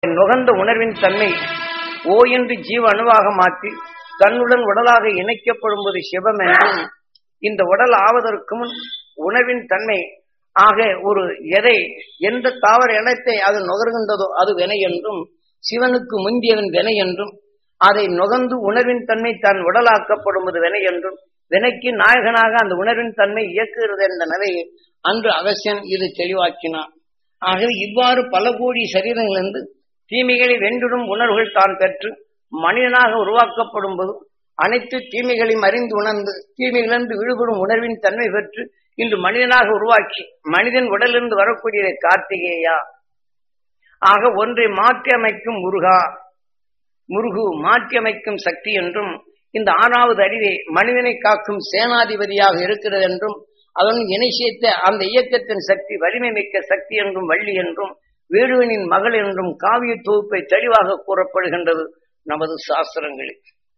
நுகர்ந்த உணர்வின் தன்மை ஓ என்று ஜீவ அணுவாக மாற்றி தன்னுடன் உடலாக இணைக்கப்படும் போது சிவம் என்றும் இந்த உடல் ஆவதற்கு முன் உணவின் தன்மை ஆக ஒரு எதை எந்த தாவர இனத்தை அது நுகர்கின்றதோ அது வினை என்றும் சிவனுக்கு முந்தியவன் வினை என்றும் அதை நுகர்ந்து உணர்வின் தன்மை தான் உடலாக்கப்படுவது வினை என்றும் வினைக்கு நாயகனாக அந்த உணர்வின் தன்மை இயக்குகிறது என்ற நிலையை அன்று அவசியம் இது தெளிவாக்கினான் ஆகவே இவ்வாறு பல கோடி சரீரங்களிலிருந்து தீமைகளை வென்றிடும் உணர்வுகள் தான் பெற்று மனிதனாக உருவாக்கப்படும் போது அனைத்து தீமைகளையும் அறிந்து உணர்ந்து தீமைகளிலிருந்து விடுபடும் உணர்வின் தன்மை பெற்று இன்று மனிதனாக உருவாக்கி மனிதன் உடலிருந்து வரக்கூடிய கார்த்திகேயா ஆக ஒன்றை மாற்றி அமைக்கும் முருகா முருகு மாற்றி அமைக்கும் சக்தி என்றும் இந்த ஆறாவது அறிவை மனிதனை காக்கும் சேனாதிபதியாக இருக்கிறது என்றும் அதன் இணை சேர்த்த அந்த இயக்கத்தின் சக்தி வலிமை மிக்க சக்தி என்றும் வள்ளி என்றும் வேடுவனின் மகள் என்றும் காவிய தொகுப்பை தெளிவாக கூறப்படுகின்றது நமது சாஸ்திரங்களில்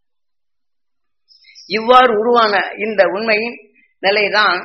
இவ்வாறு உருவான இந்த உண்மையின் நிலைதான்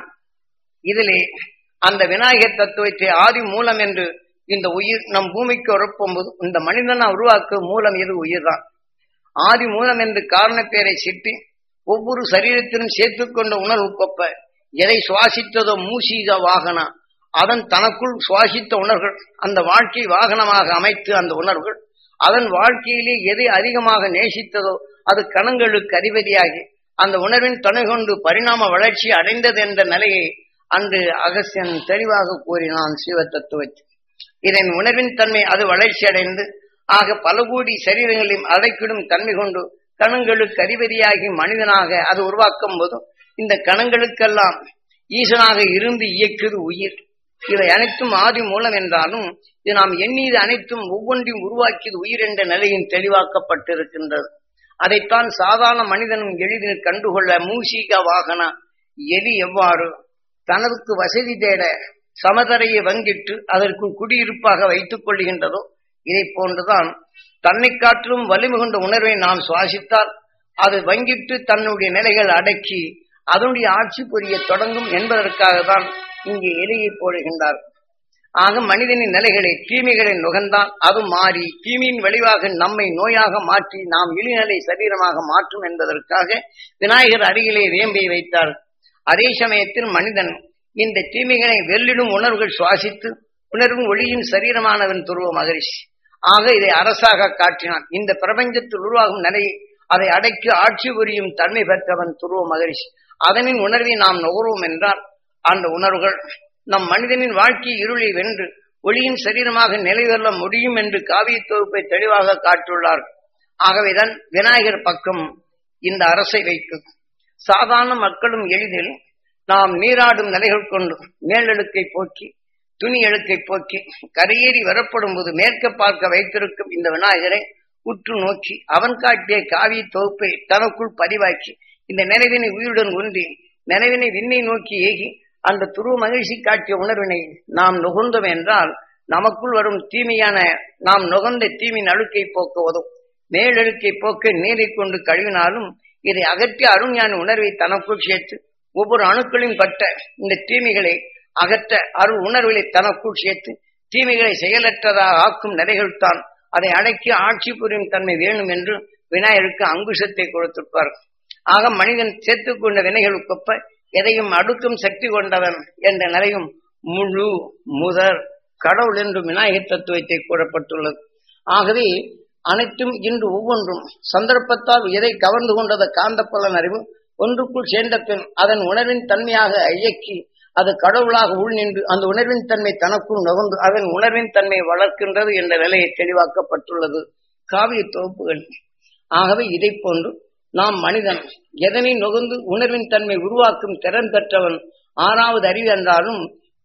இதிலே அந்த விநாயகர் தத்துவத்தை ஆதி மூலம் என்று இந்த உயிர் நம் பூமிக்கு உறப்பும்போது இந்த மனிதனா உருவாக்க மூலம் எது உயிர்தான் ஆதி மூலம் என்று காரண பெயரை சிட்டி ஒவ்வொரு சரீரத்திலும் சேர்த்துக்கொண்ட உணர்வு கொப்ப எதை சுவாசித்ததோ மூசீக வாகனா அதன் தனக்குள் சுவாசித்த உணர்வுகள் அந்த வாழ்க்கை வாகனமாக அமைத்து அந்த உணர்வுகள் அதன் வாழ்க்கையிலே எதை அதிகமாக நேசித்ததோ அது கணங்களுக்கு அதிபதியாகி அந்த உணர்வின் துணை கொண்டு பரிணாம வளர்ச்சி அடைந்தது என்ற நிலையை அன்று அகசியன் தெளிவாக கூறினான் சிவ தத்துவத்தை இதன் உணர்வின் தன்மை அது வளர்ச்சி அடைந்து ஆக பல கோடி சரீரங்களையும் அடைக்கிடும் தன்மை கொண்டு கணங்களுக்கு அதிபதியாகி மனிதனாக அது உருவாக்கும் போதும் இந்த கணங்களுக்கெல்லாம் ஈசனாக இருந்து இயக்குது உயிர் இவை அனைத்தும் ஆதி மூலம் என்றாலும் இது நாம் எண்ணியது அனைத்தும் ஒவ்வொன்றையும் உருவாக்கியது உயிர் என்ற நிலையில் தெளிவாக்கப்பட்டிருக்கின்றது அதைத்தான் சாதாரண மனிதனும் எளிதில் கண்டுகொள்ள மூசிக வாகன எலி எவ்வாறு தனதுக்கு வசதி தேட சமதரையை வங்கிட்டு அதற்குள் குடியிருப்பாக வைத்துக் கொள்கின்றதோ இதை போன்றுதான் தன்னை காட்டிலும் வலிமை கொண்ட உணர்வை நாம் சுவாசித்தால் அது வங்கிட்டு தன்னுடைய நிலைகள் அடக்கி அதனுடைய ஆட்சி புரிய தொடங்கும் என்பதற்காக தான் இங்கே எலியை போடுகின்றார் ஆக மனிதனின் நிலைகளை தீமைகளை நுகர்ந்தால் அது மாறி தீமையின் விளைவாக நம்மை நோயாக மாற்றி நாம் இழிநிலை சரீரமாக மாற்றும் என்பதற்காக விநாயகர் அருகிலே வேம்பை வைத்தார் அதே சமயத்தில் மனிதன் இந்த தீமைகளை வெல்லிடும் உணர்வுகள் சுவாசித்து உணர்வும் ஒளியின் சரீரமானவன் துருவ மகரிஷி ஆக இதை அரசாக காட்டினான் இந்த பிரபஞ்சத்தில் உருவாகும் நிலையை அதை அடக்கி ஆட்சி புரியும் தன்மை பெற்றவன் துருவ மகரிஷி அதனின் உணர்வை நாம் நுகர்வோம் என்றால் அந்த உணர்வுகள் நம் மனிதனின் வாழ்க்கை இருளை வென்று ஒளியின் சரீரமாக நிலைவெல்ல முடியும் என்று காவிய தொகுப்பை தெளிவாக காட்டியுள்ளார் ஆகவேதான் விநாயகர் பக்கம் இந்த அரசை வைக்கும் சாதாரண மக்களும் எளிதில் நாம் நீராடும் நிலைகள் கொண்டு மேலெழுக்கை போக்கி துணி எழுக்கை போக்கி கரையேறி வரப்படும் போது மேற்க பார்க்க வைத்திருக்கும் இந்த விநாயகரை உற்று நோக்கி அவன் காட்டிய காவிய தொகுப்பை தனக்குள் பதிவாக்கி இந்த நினைவினை உயிருடன் ஒன்றி நினைவினை விண்ணை நோக்கி ஏகி அந்த துருவ மகிழ்ச்சி காட்டிய உணர்வினை நாம் நுகர்ந்தோம் என்றால் நமக்குள் வரும் தீமையான நாம் நுகர்ந்த தீமின் அழுக்கை போக்க உதவும் மேலெழுக்கை போக்க நீரை கொண்டு கழுவினாலும் இதை அகற்றிய அருஞான உணர்வை தனக்குள் சேர்த்து ஒவ்வொரு அணுக்களின் பட்ட இந்த தீமைகளை அகற்ற அருள் உணர்வுகளை தனக்குள் சேர்த்து தீமைகளை செயலற்றதாக ஆக்கும் நிலைகள் தான் அதை அடக்கி ஆட்சி புரியும் தன்மை வேணும் என்று விநாயகருக்கு அங்குஷத்தை கொடுத்திருப்பார் ஆக மனிதன் சேர்த்துக் கொண்ட வினைகளுக்கொப்ப எதையும் அடுக்கும் சக்தி கொண்டவன் என்ற நிலையும் முழு முதற் கடவுள் என்று விநாயகர் தத்துவத்தை கூறப்பட்டுள்ளது ஆகவே அனைத்தும் இன்று ஒவ்வொன்றும் சந்தர்ப்பத்தால் எதை கவர்ந்து கொண்டத காந்த பலன் அறிவு ஒன்றுக்குள் சேர்ந்த பின் அதன் உணர்வின் தன்மையாக இயக்கி அது கடவுளாக உள் நின்று அந்த உணர்வின் தன்மை தனக்குள் நுகர்ந்து அதன் உணர்வின் தன்மை வளர்க்கின்றது என்ற நிலையை தெளிவாக்கப்பட்டுள்ளது காவிய தொகுப்புகள் ஆகவே இதை போன்று நாம் மனிதன் எதனை நுகர்ந்து உணர்வின் தன்மை உருவாக்கும் திறன் பெற்றவன் ஆறாவது அறிவு என்றாலும்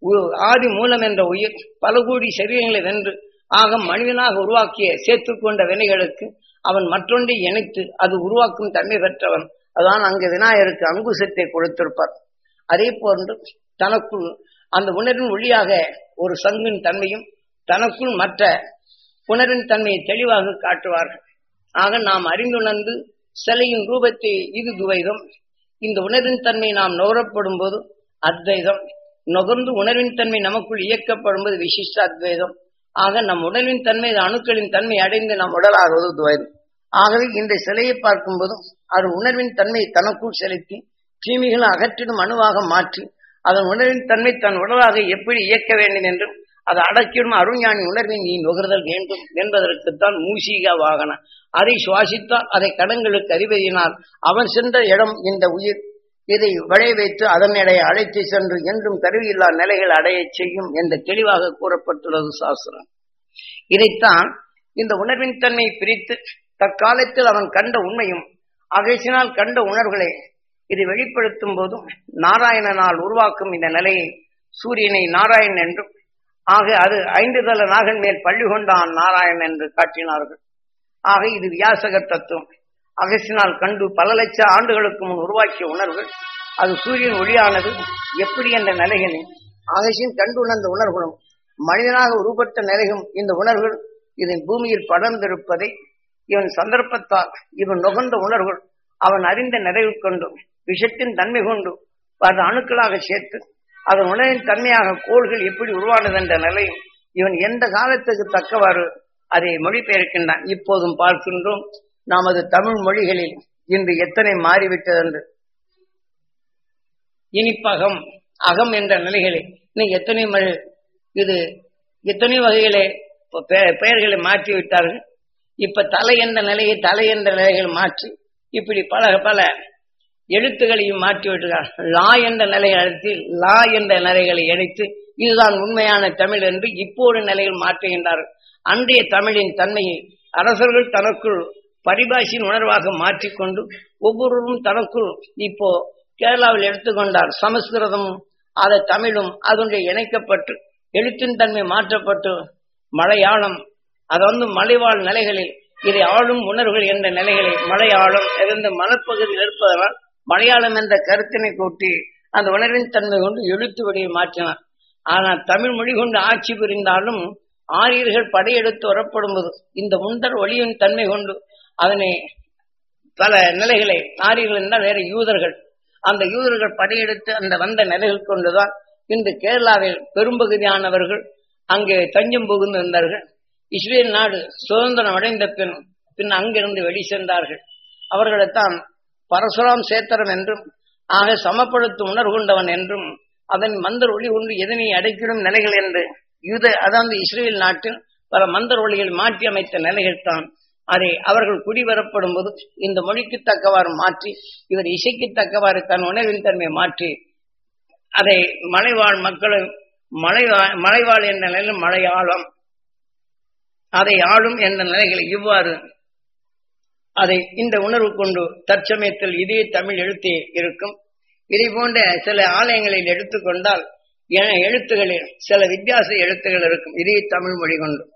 ஆதி மூலம் என்ற உயிர் பல கோடி சரீரங்களை வென்று ஆக மனிதனாக உருவாக்கிய சேர்த்துக்கொண்ட வினைகளுக்கு அவன் மற்றொன்றை இணைத்து அது உருவாக்கும் தன்மை பெற்றவன் அதான் அங்கு விநாயகருக்கு அங்குசத்தை கொடுத்திருப்பார் அதே போன்று தனக்குள் அந்த உணர்வின் ஒளியாக ஒரு சங்கின் தன்மையும் தனக்குள் மற்ற உணர்வின் தன்மையை தெளிவாக காட்டுவார்கள் ஆக நாம் அறிந்துணர்ந்து சிலையின் ரூபத்தை இது துவைதம் இந்த உணர்வின் தன்மை நாம் நுகரப்படும் போது அத்வைதம் நுகர்ந்து உணர்வின் தன்மை நமக்குள் இயக்கப்படும் போது விசிஷ்ட அத்வைதம் ஆக நம் உடலின் தன்மை அணுக்களின் தன்மை அடைந்து நம் உடலாக உதவுவது ஆகவே இந்த சிலையை பார்க்கும்போதும் அது உணர்வின் தன்மையை தனக்குள் செலுத்தி தீமைகளை அகற்றிடும் அணுவாக மாற்றி அதன் உணர்வின் தன்மை தன் உடலாக எப்படி இயக்க வேண்டும் என்றும் அதை அடக்கிடும் அருஞானி உணர்வை நீ நுகர்தல் வேண்டும் என்பதற்குத்தான் மூசிக வாகனம் அதை சுவாசித்தால் அதை கடங்களுக்கு அறிவதினால் அவன் சென்ற இடம் இந்த உயிர் இதை விளைய வைத்து அதன் எடையை அழைத்து சென்று என்றும் கருவியில்லா நிலைகள் அடையச் செய்யும் என்று தெளிவாக கூறப்பட்டுள்ளது சாஸ்திரம் இதைத்தான் இந்த உணர்வின் தன்மை பிரித்து தற்காலத்தில் அவன் கண்ட உண்மையும் அகசினால் கண்ட உணர்வுகளை இதை வெளிப்படுத்தும் போதும் நாராயணனால் உருவாக்கும் இந்த நிலையை சூரியனை நாராயணன் என்றும் ஆக அது ஐந்து தல நாகன் மேல் பள்ளி கொண்டான் நாராயணன் என்று காட்டினார்கள் ஆக இது வியாசக தத்துவம் அகசினால் கண்டு பல லட்ச ஆண்டுகளுக்கு முன் உருவாக்கிய உணர்வுகள் அது சூரியன் ஒளியானது எப்படி என்ற நிலைகளில் அகசின் கண்டு உணர்ந்த உணர்வுகளும் மனிதனாக உருப்பட்ட நிலையும் இந்த உணர்வுகள் இதன் பூமியில் படர்ந்திருப்பதை இவன் சந்தர்ப்பத்தால் இவன் நுகர்ந்த உணர்வுகள் அவன் அறிந்த நிறைவு கொண்டு விஷத்தின் தன்மை கொண்டு பல அணுக்களாக சேர்த்து அதன் உணவின் தன்மையாக கோள்கள் எப்படி உருவானது என்ற நிலையும் இவன் எந்த காலத்துக்கு தக்கவாறு அதை மொழிபெயர்க்கின்றான் இப்போதும் பார்க்கின்றோம் நமது தமிழ் மொழிகளில் இன்று எத்தனை மாறிவிட்டது என்று இனிப்பகம் அகம் என்ற நிலைகளில் இன்னும் எத்தனை மொழி இது எத்தனை வகைகளை பெயர்களை மாற்றி விட்டார்கள் இப்ப தலை என்ற நிலையை தலை என்ற நிலைகள் மாற்றி இப்படி பல பல எழுத்துகளையும் மாற்றி விட்டார் லா என்ற நிலையை அழைத்து லா என்ற நிலைகளை இணைத்து இதுதான் உண்மையான தமிழ் என்று இப்போது நிலையில் மாற்றுகின்றார்கள் அன்றைய தமிழின் தன்மையை அரசர்கள் தனக்குள் பரிபாஷின் உணர்வாக மாற்றிக்கொண்டு ஒவ்வொருவரும் தனக்குள் இப்போ கேரளாவில் எடுத்துக்கொண்டார் சமஸ்கிருதமும் அதை தமிழும் அதனுடைய இணைக்கப்பட்டு எழுத்தின் தன்மை மாற்றப்பட்டு மலையாளம் அது வந்து மலைவாழ் நிலைகளில் இதை ஆளும் உணர்வுகள் என்ற நிலைகளை மலையாளம் இருந்து மலப்பகுதியில் இருப்பதனால் மலையாளம் என்ற கருத்தினை கூட்டி அந்த உணர்வின் தன்மை கொண்டு எழுத்து வடிவை மாற்றினார் ஆனால் தமிழ் மொழி கொண்டு ஆட்சி புரிந்தாலும் ஆரியர்கள் படையெடுத்து வரப்படும்போது இந்த முந்தர் ஒளியின் தன்மை கொண்டு அதனை பல நிலைகளை ஆரியர்கள் என்றால் வேற யூதர்கள் அந்த யூதர்கள் படையெடுத்து அந்த வந்த நிலைகள் கொண்டுதான் இன்று கேரளாவில் பெரும்பகுதியானவர்கள் அங்கே தஞ்சம் புகுந்து இருந்தார்கள் இஸ்ரேல் நாடு சுதந்திரம் அடைந்த பின் பின் அங்கிருந்து வெளி சென்றார்கள் அவர்களைத்தான் பரசுராம் சேத்திரம் என்றும் ஆக சமப்படுத்தும் உணர்வு கொண்டவன் என்றும் அதன் மந்தர் ஒளி கொண்டு எதனை அடைக்கிடும் நிலைகள் என்று யூத அதாவது இஸ்ரேல் நாட்டில் பல மந்தர் ஒளிகள் மாற்றி அமைத்த நிலைகள் தான் அதை அவர்கள் குடிவரப்படும் போது இந்த மொழிக்கு தக்கவாறு மாற்றி இவர் இசைக்கு தக்கவாறு தன் உணவின் தன்மை மாற்றி அதை மலைவாழ் மக்களும் மலைவாழ் மலைவாழ் என்ற நிலையில் மலையாளம் அதை ஆளும் என்ற நிலைகளை இவ்வாறு அதை இந்த உணர்வு கொண்டு தற்சமயத்தில் இதே தமிழ் எழுத்தே இருக்கும் இதை போன்ற சில ஆலயங்களில் எடுத்துக்கொண்டால் எழுத்துகளில் சில வித்தியாச எழுத்துகள் இருக்கும் இதே தமிழ் மொழி கொண்டு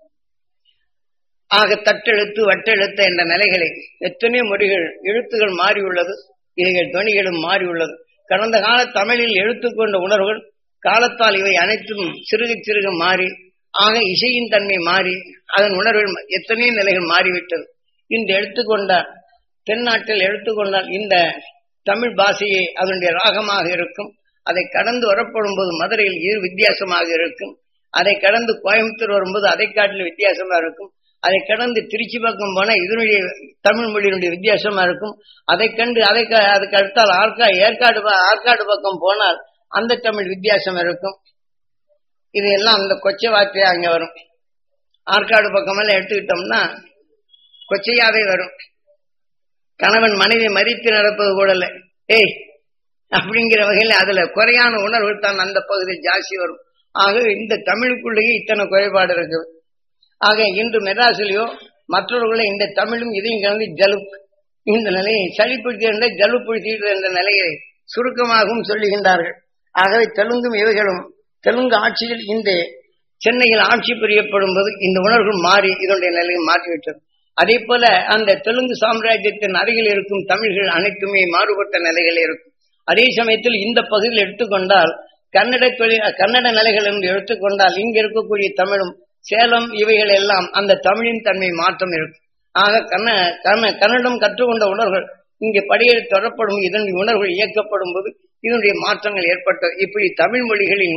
ஆக தட்டெழுத்து வட்டெழுத்து என்ற நிலைகளை எத்தனை மொழிகள் எழுத்துகள் மாறியுள்ளது இவைகள் துணிகளும் மாறியுள்ளது கடந்த கால தமிழில் எழுத்துக்கொண்ட உணர்வுகள் காலத்தால் இவை அனைத்தும் சிறுக சிறுக மாறி ஆக இசையின் தன்மை மாறி அதன் உணர்வுகள் எத்தனை நிலைகள் மாறிவிட்டது இந்த எடுத்துக்கொண்ட தென்னாட்டில் எடுத்துக்கொண்டால் இந்த தமிழ் பாஷையை அதனுடைய ராகமாக இருக்கும் அதை கடந்து வரப்படும் போது மதுரையில் இரு வித்தியாசமாக இருக்கும் அதை கடந்து கோயம்புத்தூர் வரும்போது அதை காட்டில் வித்தியாசமா இருக்கும் அதை கடந்து திருச்சி பக்கம் போனா இதனுடைய தமிழ் மொழியினுடைய வித்தியாசமா இருக்கும் அதை கண்டு அதை அதுக்கு அடுத்தால் ஆற்கா ஏற்காடு ஆற்காடு பக்கம் போனால் அந்த தமிழ் வித்தியாசம் இருக்கும் இது எல்லாம் அந்த கொச்சை வார்த்தையா அங்க வரும் ஆற்காடு பக்கமெல்லாம் எடுத்துக்கிட்டோம்னா கொச்சையாவே வரும் கணவன் மனைவி மறித்து நடப்பது கூட இல்லை ஏய் அப்படிங்கிற வகையில அதுல குறையான உணர்வுகள் தான் அந்த பகுதியில் ஜாஸ்தி வரும் ஆக இந்த தமிழுக்குள்ளேயே இத்தனை குறைபாடு இருக்குது ஆக இன்று மெட்ராஸிலேயோ மற்றவர்களே இந்த தமிழும் இதையும் கலந்து ஜலுப் இந்த நிலையை சளிப்படுத்தி ஜலுப்படுத்தி என்ற நிலையை சுருக்கமாகவும் சொல்லுகின்றார்கள் ஆகவே தெலுங்கும் இவைகளும் தெலுங்கு ஆட்சியில் இந்த சென்னையில் ஆட்சி புரியப்படும் போது இந்த உணர்வுகள் மாறி இதனுடைய நிலையை மாற்றிவிட்டது அதே போல அந்த தெலுங்கு சாம்ராஜ்யத்தின் அருகில் இருக்கும் தமிழ்கள் அனைத்துமே மாறுபட்ட நிலைகள் இருக்கும் அதே சமயத்தில் இந்த பகுதியில் எடுத்துக்கொண்டால் கன்னட தொழில் கன்னட நிலைகள் என்று எடுத்துக்கொண்டால் இங்க இருக்கக்கூடிய தமிழும் சேலம் இவைகள் எல்லாம் அந்த தமிழின் தன்மை மாற்றம் இருக்கும் ஆக கண்ண கண்ண கன்னடம் கற்றுக்கொண்ட உணர்வுகள் இங்கே படியெடுத்து வரப்படும் இதனுடைய உணர்வுகள் இயக்கப்படும் போது இதனுடைய மாற்றங்கள் ஏற்பட்டது இப்படி தமிழ் மொழிகளில்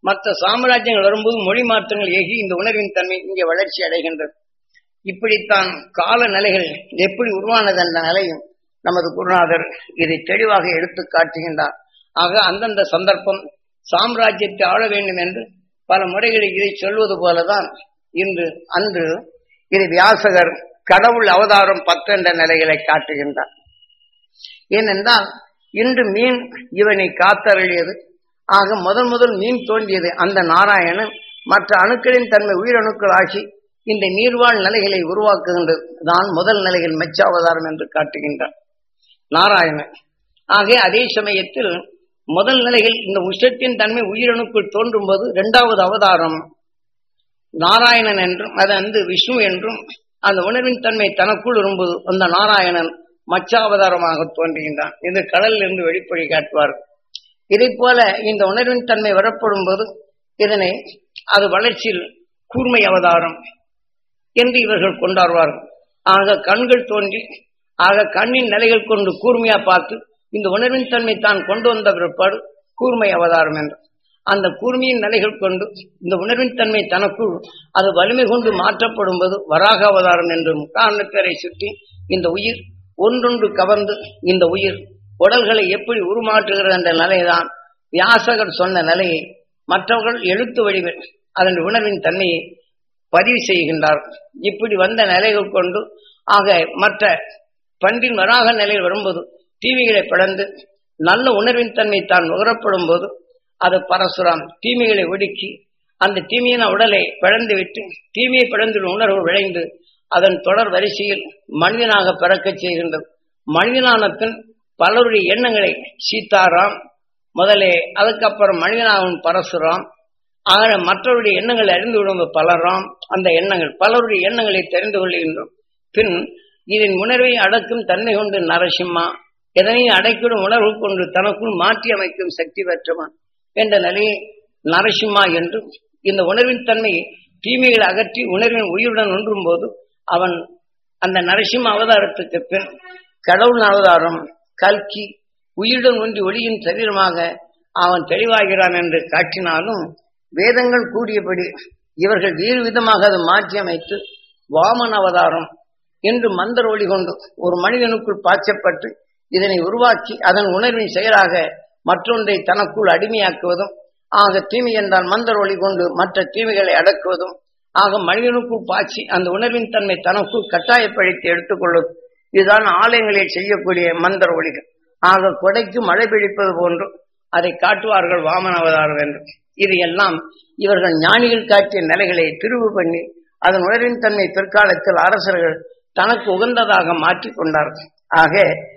மற்ற சாம்ராஜ்யங்கள் வரும்போது மொழி மாற்றங்கள் ஏகி இந்த உணர்வின் தன்மை இங்கே வளர்ச்சி அடைகின்றது இப்படித்தான் கால நிலைகள் எப்படி உருவானது என்ற நிலையும் நமது குருநாதர் இதை தெளிவாக எடுத்து காட்டுகின்றார் ஆக அந்தந்த சந்தர்ப்பம் சாம்ராஜ்யத்தை ஆள வேண்டும் என்று பல முறைகளில் இதை சொல்வது போலதான் இன்று அன்று இது வியாசகர் கடவுள் அவதாரம் பத்து என்ற நிலைகளை காட்டுகின்றார் ஏனென்றால் இன்று மீன் இவனை காத்தருளியது ஆக முதல் முதல் மீன் தோன்றியது அந்த நாராயணன் மற்ற அணுக்களின் தன்மை உயிரணுக்கள் ஆகி இந்த நீர்வாழ் நிலைகளை உருவாக்குகின்றது தான் முதல் நிலையில் மெச்சாவதாரம் என்று காட்டுகின்றார் நாராயணன் ஆக அதே சமயத்தில் முதல் நிலையில் இந்த உஷத்தின் தன்மை உயிரணுக்குள் தோன்றும் போது இரண்டாவது அவதாரம் நாராயணன் என்றும் அது வந்து விஷ்ணு என்றும் அந்த உணர்வின் தன்மை தனக்குள் வரும்போது அந்த நாராயணன் மச்சாவதாரமாக தோன்றுகின்றான் இது கடலில் இருந்து வெளிப்படை காட்டுவார் இதை போல இந்த உணர்வின் தன்மை வரப்படும் போது இதனை அது வளர்ச்சியில் கூர்மை அவதாரம் என்று இவர்கள் கொண்டாடுவார்கள் ஆக கண்கள் தோன்றி ஆக கண்ணின் நிலைகள் கொண்டு கூர்மையா பார்த்து இந்த உணர்வின் தன்மை தான் கொண்டு வந்த பிற்பாடு கூர்மை அவதாரம் என்று அந்த கூர்மையின் நிலைகள் கொண்டு இந்த உணர்வின் தன்மை தனக்குள் அது வலிமை கொண்டு மாற்றப்படும் போது வராக அவதாரம் என்றும் காரணப்பேரை சுற்றி இந்த உயிர் ஒன்றொன்று கவர்ந்து இந்த உயிர் உடல்களை எப்படி உருமாற்றுகிறது என்ற நிலைதான் வியாசகர் சொன்ன நிலையை மற்றவர்கள் எழுத்து வடிவில் அதன் உணர்வின் தன்மையை பதிவு செய்கின்றார்கள் இப்படி வந்த நிலைகள் கொண்டு ஆக மற்ற பண்பின் வராக நிலையில் வரும்போது தீமைகளை பிளந்து நல்ல உணர்வின் தன்மை தான் நுகரப்படும் போது அது பரசுராம் தீமைகளை ஒடுக்கி அந்த தீமையான உடலை பிளந்து விட்டு தீமையை பிளந்துள்ள உணர்வு விளைந்து அதன் தொடர் வரிசையில் மனிதனாக பிறக்கச் செய்கின்றது மனிதனான பின் பலருடைய எண்ணங்களை சீதாராம் முதலே அதுக்கப்புறம் மனிதனாகும் பரசுராம் ஆக மற்றவருடைய எண்ணங்களை அறிந்து விடும் பலராம் அந்த எண்ணங்கள் பலருடைய எண்ணங்களை தெரிந்து கொள்கின்றோம் பின் இதன் உணர்வை அடக்கும் தன்மை கொண்டு நரசிம்மா எதனையும் அடைக்கிடும் உணர்வு கொண்டு தனக்குள் மாற்றி அமைக்கும் சக்தி பெற்றவன் என்ற நிலையை நரசிம்மா என்றும் இந்த உணர்வின் தன்மையை தீமைகளை அகற்றி உணர்வின் உயிருடன் ஒன்றும் போது அவன் அந்த நரசிம்ம அவதாரத்துக்கு பின் கடவுள் அவதாரம் கல்கி உயிருடன் ஒன்றி ஒளியின் சரீரமாக அவன் தெளிவாகிறான் என்று காட்டினாலும் வேதங்கள் கூறியபடி இவர்கள் வேறு விதமாக அதை மாற்றி அமைத்து வாமன் அவதாரம் என்று மந்திர ஒளி கொண்டு ஒரு மனிதனுக்குள் பாய்ச்சப்பட்டு இதனை உருவாக்கி அதன் உணர்வின் செயலாக மற்றொன்றை தனக்குள் அடிமையாக்குவதும் ஆக தீமை என்றால் மந்திர ஒளி கொண்டு மற்ற தீமைகளை அடக்குவதும் ஆக மனிதனுக்குள் பாய்ச்சி அந்த உணர்வின் தன்மை தனக்குள் கட்டாயப்படுத்தி எடுத்துக்கொள்வது இதுதான் ஆலயங்களில் செய்யக்கூடிய மந்திர ஒளிகள் ஆக கொடைக்கு மழை பிடிப்பது போன்று அதை காட்டுவார்கள் வாமன அவதாரம் என்று இது எல்லாம் இவர்கள் ஞானிகள் காட்டிய நிலைகளை திருவு பண்ணி அதன் உணர்வின் தன்மை பிற்காலத்தில் அரசர்கள் தனக்கு உகந்ததாக மாற்றிக் கொண்டார்கள் ஆக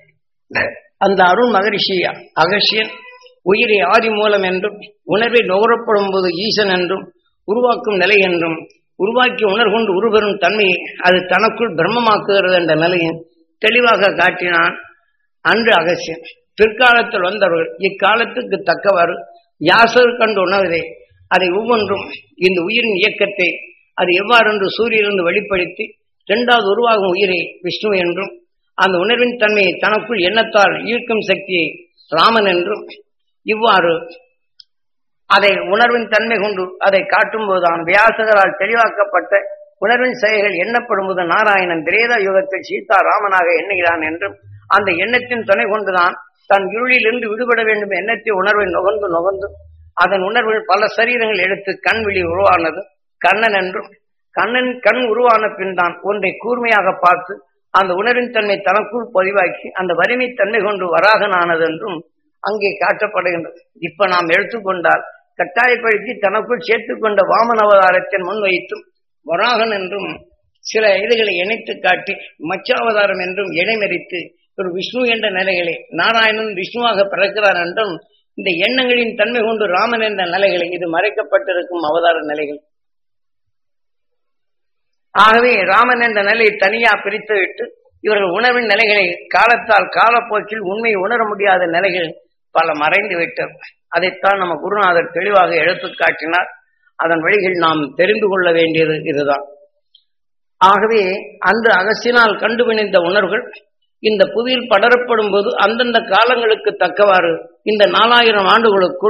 அந்த அருண் மகரிஷி அகசியன் உயிரை ஆதி மூலம் என்றும் உணர்வை நுகரப்படும் போது ஈசன் என்றும் உருவாக்கும் நிலை என்றும் உருவாக்கி உணர்கொண்டு உருவரும் தன்மையை அது தனக்குள் பிரம்மமாக்குகிறது என்ற நிலையை தெளிவாக காட்டினான் அன்று அகசியன் பிற்காலத்தில் வந்தவர்கள் இக்காலத்துக்கு தக்கவாறு யாசர் கண்டு உணர்வதை அதை ஒவ்வொன்றும் இந்த உயிரின் இயக்கத்தை அது எவ்வாறென்று சூரியனிலிருந்து வெளிப்படுத்தி இரண்டாவது உருவாகும் உயிரை விஷ்ணு என்றும் அந்த உணர்வின் தன்மையை தனக்குள் எண்ணத்தால் ஈர்க்கும் சக்தியை ராமன் என்றும் இவ்வாறு அதை உணர்வின் தன்மை கொண்டு அதை காட்டும் போதுதான் வியாசகரால் தெளிவாக்கப்பட்ட உணர்வின் செயல்கள் எண்ணப்படும் போது நாராயணன் திரேதா யுகத்தில் சீதா ராமனாக எண்ணுகிறான் என்றும் அந்த எண்ணத்தின் துணை கொண்டுதான் தன் இருளிலிருந்து விடுபட வேண்டும் எண்ணத்தை உணர்வை நுகர்ந்து நுகர்ந்து அதன் உணர்வுகள் பல சரீரங்கள் எடுத்து கண் விழி உருவானது கண்ணன் என்றும் கண்ணன் கண் உருவான பின் தான் ஒன்றை கூர்மையாக பார்த்து அந்த உணர்வின் தன்மை தனக்குள் பதிவாக்கி அந்த வலிமை தன்மை கொண்டு வராகனானது என்றும் அங்கே காட்டப்படுகின்றது இப்ப நாம் எடுத்துக்கொண்டால் கட்டாயப்படுத்தி தனக்குள் சேர்த்துக்கொண்ட வாமன அவதாரத்தின் முன்வைத்தும் வராகன் என்றும் சில இதுகளை இணைத்து காட்டி மச்சாவதாரம் என்றும் இடைமறித்து ஒரு விஷ்ணு என்ற நிலைகளை நாராயணன் விஷ்ணுவாக பிறக்கிறார் என்றும் இந்த எண்ணங்களின் தன்மை கொண்டு ராமன் என்ற நிலைகளை இது மறைக்கப்பட்டிருக்கும் அவதார நிலைகள் ஆகவே ராமன் என்ற நிலையை தனியா பிரித்து விட்டு இவர்கள் உணர்வின் நிலைகளை காலத்தால் காலப்போக்கில் உண்மையை உணர முடியாத நிலைகள் பல மறைந்து விட்டது அதைத்தான் நம்ம குருநாதர் தெளிவாக எடுத்து காட்டினார் அதன் வழிகள் நாம் தெரிந்து கொள்ள வேண்டியது இதுதான் ஆகவே அந்த அகசினால் கண்டுபிணிந்த உணர்வுகள் இந்த புவியில் படரப்படும் போது அந்தந்த காலங்களுக்கு தக்கவாறு இந்த நாலாயிரம் ஆண்டுகளுக்குள்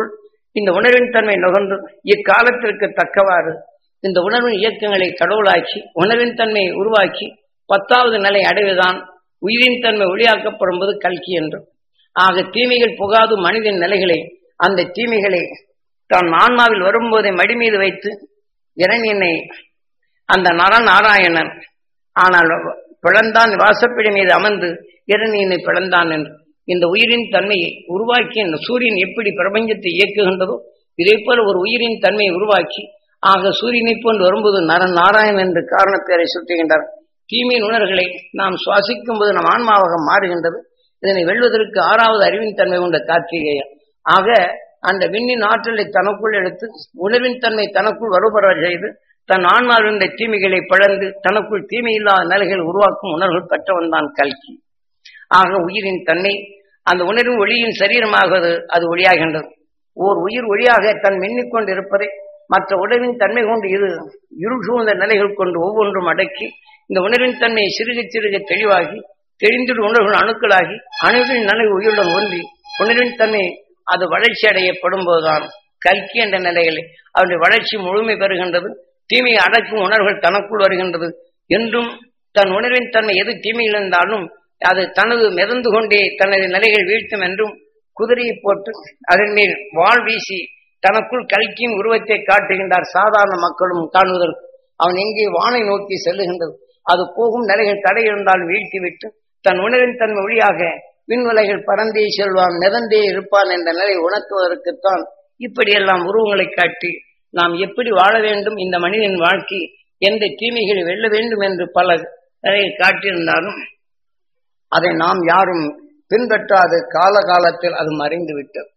இந்த உணர்வின் தன்மை நுகர்ந்து இக்காலத்திற்கு தக்கவாறு இந்த உணர்வின் இயக்கங்களை கடவுளாக்கி உணர்வின் தன்மையை உருவாக்கி பத்தாவது நிலை அடைவுதான் உயிரின் தன்மை ஒளியாக்கப்படும் போது கல்கி என்றும் ஆக தீமைகள் புகாது மனிதன் நிலைகளை அந்த தீமைகளை தான் ஆன்மாவில் வரும்போதே மடி மீது வைத்து இரணியனை அந்த நரநாராயணன் ஆனால் பிளந்தான் வாசப்பிடி மீது அமர்ந்து இரணியனை பிளந்தான் என்று இந்த உயிரின் தன்மையை உருவாக்கி இந்த சூரியன் எப்படி பிரபஞ்சத்தை இயக்குகின்றதோ இதே போல ஒரு உயிரின் தன்மையை உருவாக்கி ஆக சூரியனை போன்று வரும்போது நரன் நாராயணன் என்று காரணப்பேரை சுற்றுகின்றார் தீமையின் உணர்வுகளை நாம் சுவாசிக்கும் போது நம் ஆன்மாவாக மாறுகின்றது இதனை வெல்வதற்கு ஆறாவது அறிவின் தன்மை கொண்ட கார்த்திகேயா ஆக அந்த விண்ணின் ஆற்றலை தனக்குள் எடுத்து உணர்வின் தன்மை தனக்குள் வருபர செய்து தன் ஆன்மாவிருந்த தீமைகளை பிளந்து தனக்குள் தீமை இல்லாத நிலைகள் உருவாக்கும் உணர்வுகள் பெற்றவன் தான் கல்கி ஆக உயிரின் தன்மை அந்த உணர்வின் ஒளியின் சரீரமாகுவது அது ஒளியாகின்றது ஓர் உயிர் ஒளியாக தன் மின்னிக் கொண்டு இருப்பதை மற்ற உணர்வின் தன்மை கொண்டு இது இருள் சூழ்ந்த நிலைகள் கொண்டு ஒவ்வொன்றும் அடக்கி இந்த உணர்வின் தன்மையை சிறுக சிறுக தெளிவாகி தெரிந்திடும் உணர்வுகள் அணுக்களாகி அணுவின் நிலை உயிருடன் ஒன்றி உணர்வின் தன்மை அது வளர்ச்சி அடையப்படும் போதுதான் கல்கி என்ற நிலைகளை அவருடைய வளர்ச்சி முழுமை பெறுகின்றது தீமையை அடக்கும் உணர்வுகள் தனக்குள் வருகின்றது என்றும் தன் உணர்வின் தன்மை எது தீமையில் இருந்தாலும் அது தனது மிதந்து கொண்டே தனது நிலைகள் வீழ்த்தும் என்றும் குதிரையை போட்டு அதன் மேல் வாள் வீசி தனக்குள் கல்கியின் உருவத்தை காட்டுகின்றார் சாதாரண மக்களும் காணுவதற்கு அவன் எங்கே வானை நோக்கி செல்லுகின்றது அது போகும் நிலைகள் தடை இருந்தால் வீழ்த்திவிட்டு தன் உணர்வின் தன்மை வழியாக விண்வலைகள் பறந்தே செல்வான் மிதந்தே இருப்பான் என்ற நிலை உணர்த்துவதற்குத்தான் இப்படியெல்லாம் உருவங்களை காட்டி நாம் எப்படி வாழ வேண்டும் இந்த மனிதன் வாழ்க்கை எந்த தீமைகளை வெல்ல வேண்டும் என்று பல நிலையை காட்டியிருந்தாலும் அதை நாம் யாரும் பின்பற்றாது காலகாலத்தில் அது மறைந்து விட்டது